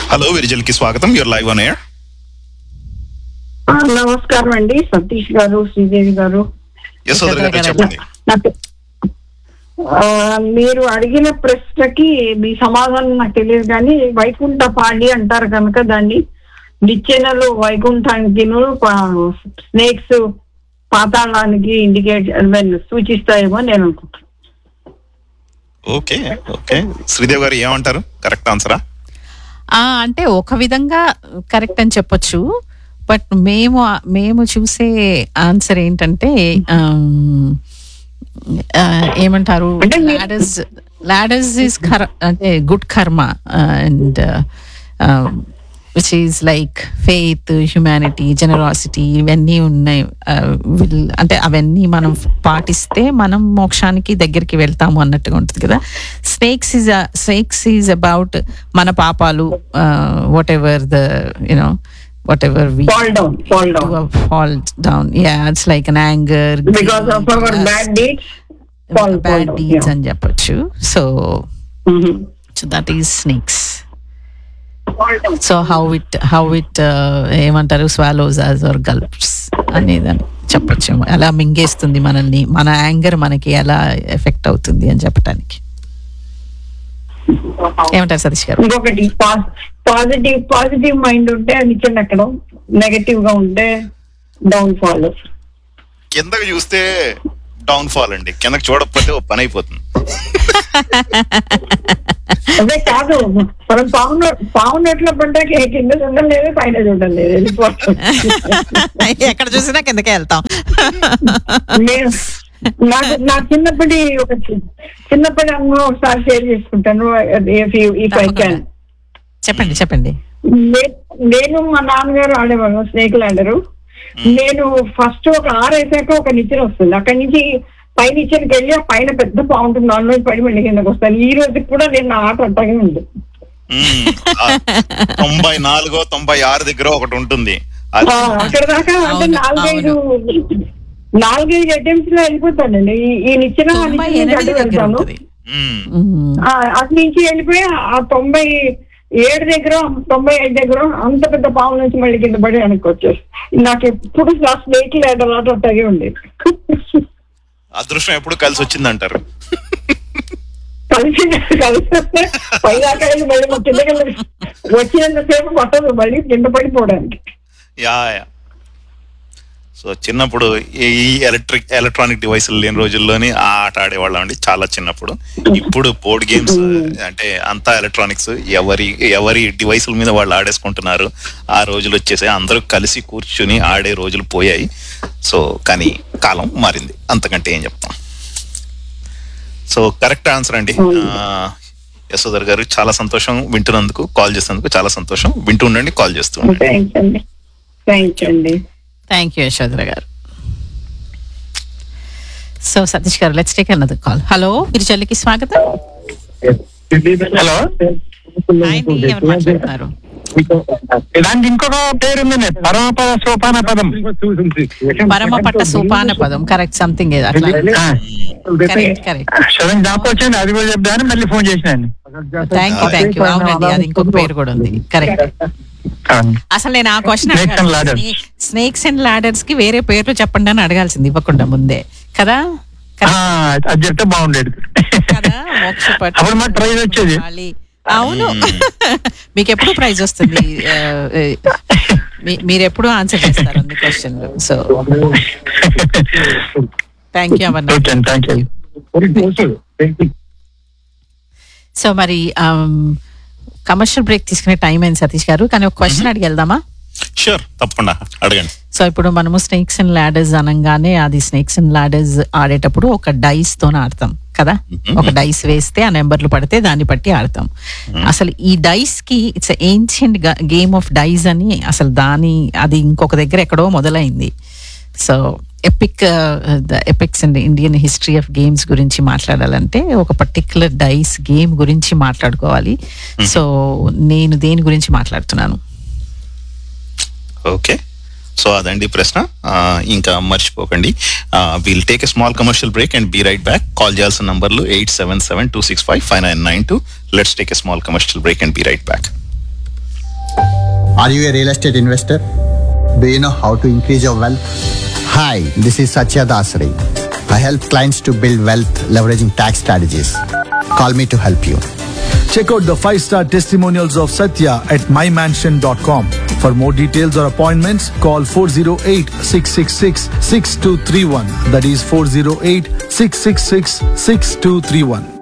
Hello విరిజల్కి స్వాగతం your live on air ఆ, నమస్కారం అండి సతీష్ గారు శ్రీదేవి గారు యశోదర్ గారు చెప్పండి నాకు ఆ, మీరు అడిగిన ప్రశ్నకి మీ సమాధానం నాకు తెలియదు కానీ వైకుంఠ పాడి అంటారు కనుక దాన్ని నిచ్చెనలు వైకుంఠానికి స్నేక్స్ పాతాళానికి ఇండికేట్ సూచిస్తాయేమో నేను అనుకుంటున్నాను ఓకే ఓకే శ్రీదేవ్ గారు ఏమంటారు కరెక్ట్ ఆన్సరా ఆ అంటే ఒక విధంగా కరెక్ట్ అని చెప్పొచ్చు బట్ మేము మేము చూసే ఆన్సర్ ఏంటంటే ఆమ్, ఆ, ఏమంటారు అంటే మీ- లాడర్స్ లాడర్స్ ఇస్ కర్ అంటే good karma and which is like faith humanity generosity ఇవన్నీ ఉన్నాయి uh, will- అంటే అవన్నీ మనం పాటిస్తే మనం మోక్షానికి దగ్గరికి వెళ్తాము అన్నట్టుగా ఉంటుంది కదా snakes is snakes is about మన పాపాలు whatever the you know whatever we fall down fall down fall down yeah it's like an anger because of our bad deeds fall bad deeds అని చెప్పొచ్చు so so that is snakes so how it how it ఏమంటారు swallows as or gulps అనేదని చెప్పొచ్చు అలా మింగేస్తుంది మనల్ని మన anger మనకి ఎలా ఎఫెక్ట్ అవుతుంది అని చెప్పడానికి ఏమంటారు సతీష్ గారు ఇంకొకటి పాజిటివ్ పాజిటివ్ మైండ్ ఉంటే అది చిన్న ఎక్కడం నెగటివ్ గా ఉంటే డౌన్ ఫాల్ కిందకి చూస్తే డౌన్ ఫాల్ అండి కిందకి చూడకపోతే ఓ పని అయిపోతుంది అదే కాదు మనం పావున పావునట్ల పడ్డాక కింద చూడడం లేదు పైన చూడడం లేదు వెళ్ళిపోతాం ఎక్కడ చూసినా కిందకే వెళ్తాం నేను నాకు నా చిన్నప్పటి ఒక చి- చిన్నప్పటి అనుభవం ఒకసారి షేర్ చేసుకుంటాను ఇఫ్ ఐ క్యాన్ చెప్పండి చెప్పండి నే- నేను మా నాన్నగారు ఆడేవాళ్ళం స్నేక్ ఆడరు నేను ఫస్ట్ ఒక ఆరు వేసాక ఒక నిచ్చెన వస్తుంది అక్కడి నుంచి పై నిచ్చెనకి వెళ్ళి ఆ పైన పెద్ద బాగుంటుంది దానిలో పడి మళ్ళీ కిందకి వస్తాను ఈ రోజుకి కూడా నేను నా ఆట అట్టగే ఉంది మ్మ్. ఆ, తొంభై నాలుగో తొంభై ఆరు దగ్గర ఒకటి ఉంటుంది అది ఆ, అక్కడ దాకా అంటే అవును, నాలుగైదు నాలుగైదు అటెంప్ట్స్ లో వెళ్ళిపోతానండి ఈ- ఈ నిచ్చెన ఆ తొంభై నిచ్చెన ఎనిమిది అడ్డు దగ్గర వెళ్తాను ఉంటుంది మ్మ్. మ్మ్. ఆ, అటు నుంచి వెళ్ళిపోయి ఆ తొంభై ఏడు దగ్గర తొంభై ఐదు దగ్గర అంత పెద్ద పాము నుంచి మళ్ళీ కింద పడి వెనక్కి వచ్చేసి నాకు ఎప్పుడు ఆ స్నేక్ లేడర్ ఆట అట్టగే ఉండేది అదృష్టం ఎప్పుడు కలిసి వచ్చింది అంటారు కలిసి కలిసి వస్తే పైదాకా వెళ్ళి మళ్ళీ మా కిందకి వెళ్ళి వచ్చినంతసేపు పట్టదు మళ్ళీ కింద పడిపోవడానికి యా యా సో చిన్నప్పుడు ఈ ఎలక్ట్రిక్ ఎలక్ట్రానిక్ డివైసులు లేని రోజుల్లోని ఆ ఆట ఆడేవాళ్ళం అండి చాలా చిన్నప్పుడు ఇప్పుడు బోర్డ్ గేమ్స్ అంటే అంతా ఎలక్ట్రానిక్స్ ఎవరి ఎవరి డివైసుల మీద వాళ్ళు ఆడేసుకుంటున్నారు ఆ రోజులు వచ్చేసాయి అందరూ కలిసి కూర్చుని ఆడే రోజులు పోయాయి సో కానీ కాలం మారింది అంతకంటే ఏం చెప్తాం సో కరెక్ట్ ఆన్సర్ అండి ఆ, యశోదర్ గారు చాలా సంతోషం వింటున్నందుకు కాల్ చేసినందుకు చాలా సంతోషం వింటూ ఉండండి కాల్ చేస్తూ ఉండండి థ్యాంక్స్ అండి థ్యాంక్స్ అండి థ్యాంక్ యూ యశోధర గారు so Satish garu let's take అన్నది కాల్ హలో విరిచల్లికి స్వాగతం హలో హాయ్ అండి ఎవరు మాట్లాడుతున్నారు దానికి ఇంకొక పేరు ఉందండి పరమపద సోపాన పదం పరమపట్ట సోపాన పదం కరెక్ట్ సంథింగ్ అట్లా కరెక్ట్ కరెక్ట్ సడన్ జ్ఞాపకం వచ్చింది అది కూడా చెప్దాని మళ్ళీ ఫోన్ చేసినాను థ్యాంక్ యూ థ్యాంక్ యూ అవునండి అది ఇంకొక పేరు కూడా ఉంది కరెక్ట్ అసలు నేను ఆ question Snakes and ladders. Snakes and ladders కి వేరే పేర్లు చెప్పండి అని అడగాల్సింది ఇవ్వకుండా ముందే కదా ఆ, అది చెప్తే బాగుండేది కదా మోక్షపట్టు అప్పుడు మాకు ప్రైజ్ వచ్చేది వాలి. అవును మీకు ఎప్పుడు ప్రైజ్ వస్తుంది ఆ, మీ- మీరు ఎప్పుడు ఆన్సర్ చేస్తారు అన్ని question so thank you Amarnath okay thank you so మరి కమర్షియల్ బ్రేక్ తీసుకునే టైం అయింది సతీష్ గారు కానీ ఒక క్వశ్చన్ అడిగి వెళ్దామా షూర్ తప్పకుండా అడగండి సో ఇప్పుడు మనము స్నేక్స్ అండ్ లాడర్స్ అనగానే అది స్నేక్స్ అండ్ లాడర్స్ ఆడేటప్పుడు ఒక డైస్ తో ఆడతాం కదా ఒక డైస్ వేస్తే ఆ నెంబర్లు పడితే దాన్ని బట్టి ఆడతాం అసలు ఈ డైస్ కి it's ancient game of dice అని అసలు దాని అది ఇంకొక దగ్గర ఎక్కడో మొదలైంది so epic the epics and Indian history of games గురించి మాట్లాడాలంటే ఒక పర్టికులర్ డైస్ గేమ్ గురించి మాట్లాడుకోవాలి సో నేను దేని గురించి మాట్లాడుతున్నాను ఓకే సో అదండి ప్రశ్న ఆ, ఇంకా మర్చిపోకండి we'll take a small commercial break and be right back call చేయాల్సిన నంబర్లు eight seven seven two six five five nine nine two let's take a small commercial break and be right back Are you a real estate investor? Do you know how to increase your wealth? Hi, this is Satya Dasari. I help clients to build wealth leveraging tax strategies. Call me to help you. Check out the five star testimonials of Satya at mymansion.com. For more details or appointments, call 408 666 6231. That is 408 666 6231.